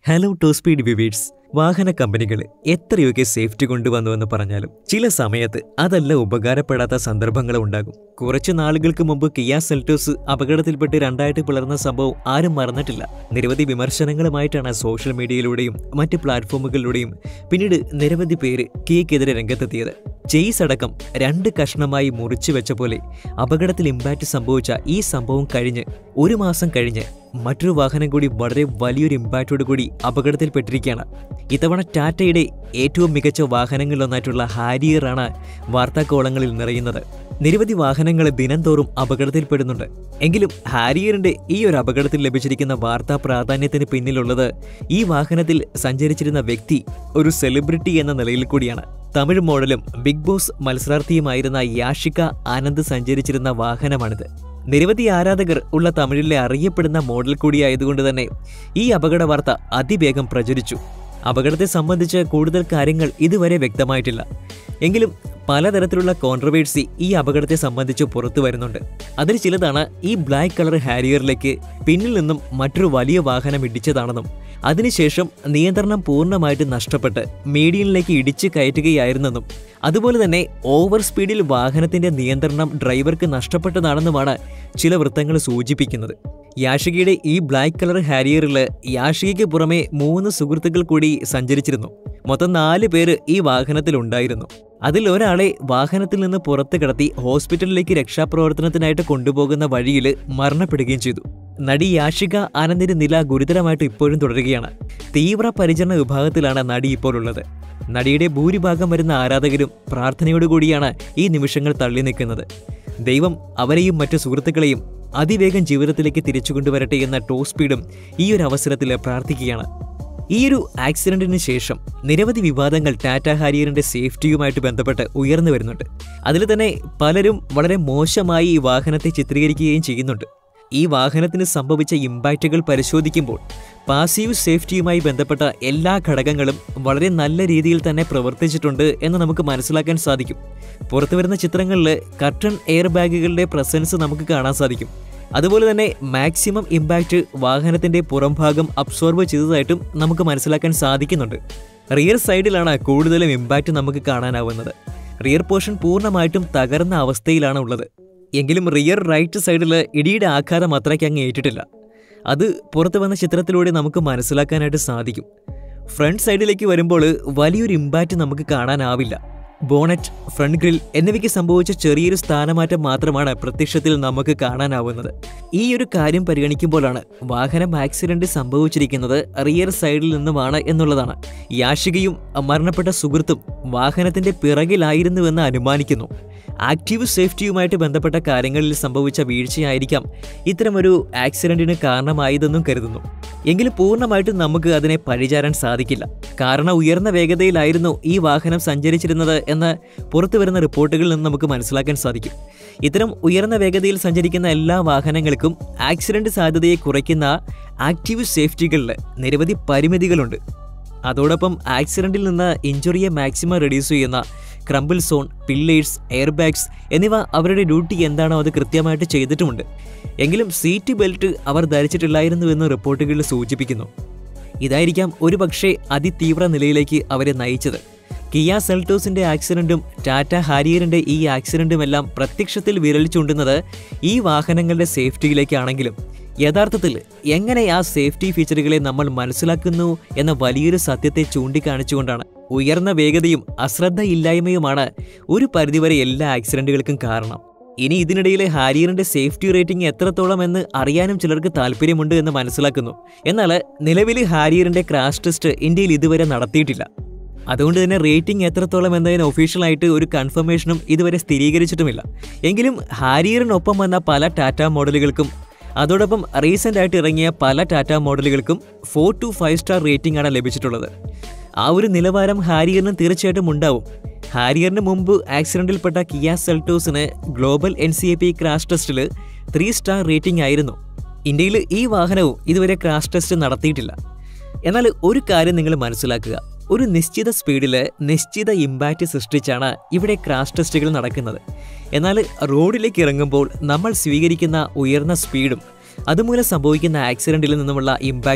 hello to speed viewers വാഹന കമ്പനികൾ എത്രയൊക്കെ സേഫ്റ്റി കൊണ്ടുവന്നുവെന്ന് പറഞ്ഞാലും ചില സമയത്ത് അതല്ല ഉപകാരപ്പെടാത്ത സന്ദർഭങ്ങൾ ഉണ്ടാകും കുറച്ചു നാളുകൾക്ക് മുമ്പ് കിയ സെൽറ്റോസ് അപകടത്തിൽപ്പെട്ട് രണ്ടായിട്ട് പിളർന്ന സംഭവം ആരും മറന്നിട്ടില്ല നിരവധി വിമർശനങ്ങളുമായിട്ടാണ് സോഷ്യൽ മീഡിയയിലൂടെയും മറ്റ് പ്ലാറ്റ്ഫോമുകളിലൂടെയും പിന്നീട് നിരവധി പേര് കിയക്കെതിരെ രംഗത്തെത്തിയത് ചെയ്സ് അടക്കം രണ്ട് കഷ്ണമായി മുറിച്ചു വെച്ച പോലെ അപകടത്തിൽ ഇമ്പാക്റ്റ് സംഭവിച്ച ഈ സംഭവം കഴിഞ്ഞ് ഒരു മാസം കഴിഞ്ഞ് മറ്റൊരു വാഹനം കൂടി വളരെ വലിയൊരു ഇമ്പാക്റ്റോട് കൂടി അപകടത്തിൽപ്പെട്ടിരിക്കുകയാണ് ഇത്തവണ ടാറ്റയുടെ ഏറ്റവും മികച്ച വാഹനങ്ങളിലൊന്നായിട്ടുള്ള ഹാരിയറാണ് വാർത്താക്കോളങ്ങളിൽ നിറയുന്നത് നിരവധി വാഹനങ്ങൾ ദിനംതോറും അപകടത്തിൽപ്പെടുന്നുണ്ട് എങ്കിലും ഹാരിയറിന്റെ ഈ ഒരു അപകടത്തിൽ ലഭിച്ചിരിക്കുന്ന വാർത്താ പ്രാധാന്യത്തിന് പിന്നിലുള്ളത് ഈ വാഹനത്തിൽ സഞ്ചരിച്ചിരുന്ന വ്യക്തി ഒരു സെലിബ്രിറ്റി എന്ന നിലയിൽ കൂടിയാണ് തമിഴ് മോഡലും ബിഗ് ബോസ് മത്സരാർത്ഥിയുമായിരുന്ന യാഷിക ആനന്ദ് സഞ്ചരിച്ചിരുന്ന വാഹനമാണിത് നിരവധി ആരാധകർ ഉള്ള തമിഴിലെ അറിയപ്പെടുന്ന മോഡൽ കൂടിയായതുകൊണ്ട് തന്നെ ഈ അപകട വാർത്ത അതിവേഗം പ്രചരിച്ചു അപകടത്തെ സംബന്ധിച്ച് കൂടുതൽ കാര്യങ്ങൾ ഇതുവരെ വ്യക്തമായിട്ടില്ല എങ്കിലും പലതരത്തിലുള്ള കോൺട്രവേഴ്സി ഈ അപകടത്തെ സംബന്ധിച്ച് പുറത്തു വരുന്നുണ്ട് അതിൽ ചിലതാണ് ഈ ബ്ലാക്ക് കളർ ഹാരിയറിലേക്ക് പിന്നിൽ നിന്നും മറ്റൊരു വലിയ വാഹനം ഇടിച്ചതാണെന്നും അതിനുശേഷം നിയന്ത്രണം പൂർണ്ണമായിട്ട് നഷ്ടപ്പെട്ട് മീഡിയനിലേക്ക് ഇടിച്ചു കയറ്റുകയായിരുന്നെന്നും അതുപോലെ തന്നെ ഓവർ സ്പീഡിൽ വാഹനത്തിന്റെ നിയന്ത്രണം ഡ്രൈവർക്ക് നഷ്ടപ്പെട്ടതാണെന്നുമാണ് ചില വൃത്തങ്ങൾ സൂചിപ്പിക്കുന്നത് യാഷികയുടെ ഈ ബ്ലാക്ക് കളർ ഹാരിയറിൽ യാഷികയ്ക്ക് പുറമെ മൂന്ന് സുഹൃത്തുക്കൾ കൂടി സഞ്ചരിച്ചിരുന്നു മൊത്തം നാല് പേര് ഈ വാഹനത്തിൽ ഉണ്ടായിരുന്നു അതിൽ ഒരാളെ വാഹനത്തിൽ നിന്ന് പുറത്ത് കിടത്തി ഹോസ്പിറ്റലിലേക്ക് രക്ഷാപ്രവർത്തനത്തിനായിട്ട് കൊണ്ടുപോകുന്ന വഴിയിൽ മരണപ്പെടുകയും ചെയ്തു നടി യാഷിക ആനന്ദിന്റെ നില ഗുരുതരമായിട്ട് ഇപ്പോഴും തുടരുകയാണ് തീവ്ര പരിചരണ വിഭാഗത്തിലാണ് നടി ഇപ്പോൾ ഉള്ളത് നടിയുടെ ഭൂരിഭാഗം വരുന്ന ആരാധകരും പ്രാർത്ഥനയോടുകൂടിയാണ് ഈ നിമിഷങ്ങൾ തള്ളി നിൽക്കുന്നത് ദൈവം അവരെയും മറ്റു സുഹൃത്തുക്കളെയും അതിവേഗം ജീവിതത്തിലേക്ക് തിരിച്ചു കൊണ്ടുവരട്ടെ എന്ന ടോ സ്പീഡും ഈ ഒരു അവസരത്തിൽ പ്രാർത്ഥിക്കുകയാണ് ഈ ഒരു ആക്സിഡന്റിന് ശേഷം നിരവധി വിവാദങ്ങൾ ടാറ്റ ഹാരിയറിന്റെ സേഫ്റ്റിയുമായിട്ട് ബന്ധപ്പെട്ട് ഉയർന്നു വരുന്നുണ്ട് അതിൽ തന്നെ പലരും വളരെ മോശമായി ഈ വാഹനത്തെ ചിത്രീകരിക്കുകയും ചെയ്യുന്നുണ്ട് ഈ വാഹനത്തിന് സംഭവിച്ച ഇമ്പാക്റ്റുകൾ പരിശോധിക്കുമ്പോൾ പാസീവ് സേഫ്റ്റിയുമായി ബന്ധപ്പെട്ട എല്ലാ ഘടകങ്ങളും വളരെ നല്ല രീതിയിൽ തന്നെ പ്രവർത്തിച്ചിട്ടുണ്ട് എന്ന് നമുക്ക് മനസ്സിലാക്കാൻ സാധിക്കും പുറത്തുവരുന്ന ചിത്രങ്ങളിൽ കർട്ടൺ എയർ ബാഗുകളുടെ പ്രസൻസ് നമുക്ക് കാണാൻ സാധിക്കും അതുപോലെ തന്നെ മാക്സിമം ഇമ്പാക്റ്റ് വാഹനത്തിന്റെ പുറംഭാഗം അബ്സോർബ് ചെയ്തതായിട്ടും നമുക്ക് മനസ്സിലാക്കാൻ സാധിക്കുന്നുണ്ട് റിയർ സൈഡിലാണ് കൂടുതലും ഇമ്പാക്റ്റ് നമുക്ക് കാണാനാവുന്നത് റിയർ പോർഷൻ പൂർണ്ണമായിട്ടും തകർന്ന അവസ്ഥയിലാണ് ഉള്ളത് എങ്കിലും റിയർ റൈറ്റ് സൈഡിൽ ഇടിയുടെ ആഘാതം അത്രയ്ക്ക് അങ്ങ് ഏറ്റിട്ടില്ല അത് പുറത്തു വന്ന ചിത്രത്തിലൂടെ നമുക്ക് മനസ്സിലാക്കാനായിട്ട് സാധിക്കും ഫ്രണ്ട് സൈഡിലേക്ക് വരുമ്പോൾ വലിയൊരു ഇമ്പാക്റ്റ് നമുക്ക് കാണാനാവില്ല ബോണറ്റ് ഫ്രണ്ട് ഗ്രിൽ എന്നിവയ്ക്ക് സംഭവിച്ച ചെറിയൊരു സ്ഥാനമാറ്റം മാത്രമാണ് പ്രത്യക്ഷത്തിൽ നമുക്ക് കാണാനാവുന്നത് ഈ ഒരു കാര്യം പരിഗണിക്കുമ്പോഴാണ് വാഹനം ആക്സിഡന്റ് സംഭവിച്ചിരിക്കുന്നത് റിയർ സൈഡിൽ നിന്നുമാണ് എന്നുള്ളതാണ് യാഷികയും മരണപ്പെട്ട സുഹൃത്തും വാഹനത്തിന്റെ പിറകിലായിരുന്നുവെന്ന് അനുമാനിക്കുന്നു ആക്റ്റീവ് സേഫ്റ്റിയുമായിട്ട് ബന്ധപ്പെട്ട കാര്യങ്ങളിൽ സംഭവിച്ച വീഴ്ചയായിരിക്കാം ഇത്തരമൊരു ആക്സിഡന്റിന് കാരണമായതെന്നും കരുതുന്നു എങ്കിലും പൂർണ്ണമായിട്ടും നമുക്ക് അതിനെ പഴിചാരാൻ സാധിക്കില്ല കാരണം ഉയർന്ന വേഗതയിലായിരുന്നു ഈ വാഹനം സഞ്ചരിച്ചിരുന്നത് എന്ന് പുറത്തു വരുന്ന റിപ്പോർട്ടുകളിൽ നിന്ന് നമുക്ക് മനസ്സിലാക്കാൻ സാധിക്കും ഇത്തരം ഉയർന്ന വേഗതയിൽ സഞ്ചരിക്കുന്ന എല്ലാ വാഹനങ്ങൾക്കും ആക്സിഡന്റ് സാധ്യതയെ കുറയ്ക്കുന്ന ആക്റ്റീവ് സേഫ്റ്റികളിൽ നിരവധി പരിമിതികളുണ്ട് അതോടൊപ്പം ആക്സിഡന്റിൽ നിന്ന് ഇഞ്ചുറിയെ മാക്സിമം റെഡ്യൂസ് ചെയ്യുന്ന crumble zone pillars air bags എന്നിവ അവരുടെ ഡ്യൂട്ടി എന്താണോ അത് കൃത്യമായിട്ട് ചെയ്തിട്ടുമുണ്ട് എങ്കിലും സീറ്റ് ബെൽറ്റ് അവർ ധരിച്ചിട്ടില്ലായിരുന്നുവെന്ന് റിപ്പോർട്ടുകളിൽ സൂചിപ്പിക്കുന്നു ഇതായിരിക്കാം ഒരുപക്ഷെ അതിതീവ്ര നിലയിലേക്ക് അവരെ നയിച്ചത് കിയ സെൽട്ടോസിന്റെ ആക്സിഡന്റും ടാറ്റ ഹാരിയറിന്റെ ഈ ആക്സിഡന്റുമെല്ലാം പ്രത്യക്ഷത്തിൽ വിരൽ ചൂണ്ടുന്നത് ഈ വാഹനങ്ങളുടെ സേഫ്റ്റിയിലേക്കാണെങ്കിലും യഥാർത്ഥത്തിൽ എങ്ങനെ ആ സേഫ്റ്റി ഫീച്ചറുകളെ നമ്മൾ മനസ്സിലാക്കുന്നു എന്ന വലിയൊരു സത്യത്തെ ചൂണ്ടിക്കാണിച്ചുകൊണ്ടാണ് ഉയർന്ന വേഗതയും അശ്രദ്ധയില്ലായ്മയുമാണ് ഒരു പരിധിവരെ എല്ലാ ആക്സിഡന്റുകൾക്കും കാരണം ഇനി ഇതിനിടയിൽ ഹാരിയറിന്റെ സേഫ്റ്റി റേറ്റിംഗ് എത്രത്തോളം എന്ന് അറിയാനും ചിലർക്ക് താല്പര്യമുണ്ട് എന്ന് മനസ്സിലാക്കുന്നു എന്നാൽ നിലവിൽ ഹാരിയറിന്റെ ക്രാഷ് ടെസ്റ്റ് ഇന്ത്യയിൽ ഇതുവരെ നടത്തിയിട്ടില്ല അതുകൊണ്ട് തന്നെ റേറ്റിംഗ് എത്രത്തോളം എന്നതിന് ഒഫീഷ്യലായിട്ട് ഒരു കൺഫർമേഷനും ഇതുവരെ സ്ഥിരീകരിച്ചിട്ടുമില്ല എങ്കിലും ഹാരിയറിനൊപ്പം വന്ന പല ടാറ്റ മോഡലുകൾക്കും അതോടൊപ്പം റീസെൻ്റ് ആയിട്ട് ഇറങ്ങിയ പല ടാറ്റ മോഡലുകൾക്കും four to five star rating ആണ് ലഭിച്ചിട്ടുള്ളത് ആ ഒരു നിലവാരം ഹാരിയറിന് തീർച്ചയായിട്ടും ഉണ്ടാവും ഹാരിയറിന് മുമ്പ് ആക്സിഡന്റിൽപ്പെട്ട കിയ സെൽട്ടോസിന് global N C A P crash ടെസ്റ്റിൽ ത്രീ സ്റ്റാർ റേറ്റിംഗ് ആയിരുന്നു ഇന്ത്യയിൽ ഈ വാഹനവും ഇതുവരെ ക്രാഷ് ടെസ്റ്റ് നടത്തിയിട്ടില്ല എന്നാൽ ഒരു കാര്യം നിങ്ങൾ മനസ്സിലാക്കുക ഒരു നിശ്ചിത സ്പീഡിൽ നിശ്ചിത ഇമ്പാക്റ്റ് സൃഷ്ടിച്ചാണ് ഇവിടെ ക്രാഷ് ടെസ്റ്റുകൾ നടക്കുന്നത് എന്നാൽ റോഡിലേക്ക് ഇറങ്ങുമ്പോൾ നമ്മൾ സ്വീകരിക്കുന്ന ഉയർന്ന സ്പീഡും അതുമൂലം സംഭവിക്കുന്ന ആക്സിഡന്റിൽ നിന്നുമുള്ള ഇമ്പാക്റ്റും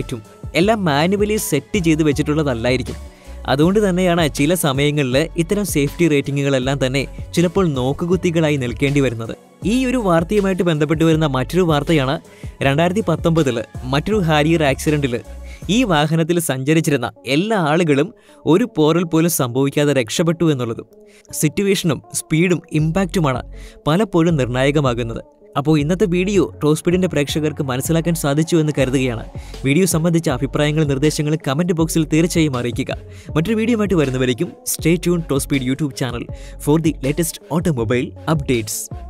എല്ലാം മാനുവലി സെറ്റ് ചെയ്ത് വെച്ചിട്ടുള്ളതല്ലായിരിക്കും അതുകൊണ്ട് തന്നെയാണ് ചില സമയങ്ങളിൽ ഇത്തരം സേഫ്റ്റി റേറ്റിംഗുകളെല്ലാം തന്നെ ചിലപ്പോൾ നോക്കുകുത്തികളായി നിൽക്കേണ്ടി വരുന്നത് ഈ ഒരു വാർത്തയുമായിട്ട് ബന്ധപ്പെട്ട് വരുന്ന മറ്റൊരു വാർത്തയാണ് രണ്ടായിരത്തി പത്തൊമ്പതിൽ മറ്റൊരു ഹാരിയർ ആക്സിഡൻറ്റിൽ ഈ വാഹനത്തിൽ സഞ്ചരിച്ചിരുന്ന എല്ലാ ആളുകളും ഒരു പോറൽ പോലും സംഭവിക്കാതെ രക്ഷപ്പെട്ടു എന്നുള്ളതും സിറ്റുവേഷനും സ്പീഡും ഇമ്പാക്റ്റുമാണ് പലപ്പോഴും നിർണായകമാകുന്നത് അപ്പോൾ ഇന്നത്തെ വീഡിയോ ടോസ്പീഡിൻ്റെ പ്രേക്ഷകർക്ക് മനസ്സിലാക്കാൻ സാധിച്ചു എന്ന് കരുതുകയാണ് വീഡിയോ സംബന്ധിച്ച അഭിപ്രായങ്ങളും നിർദ്ദേശങ്ങളും കമൻറ്റ് ബോക്സിൽ തീർച്ചയായും അറിയിക്കുക മറ്റൊരു വീഡിയോ ആയിട്ട് വരുന്നവരേക്കും stay tune to speed YouTube channel for the latest automobile updates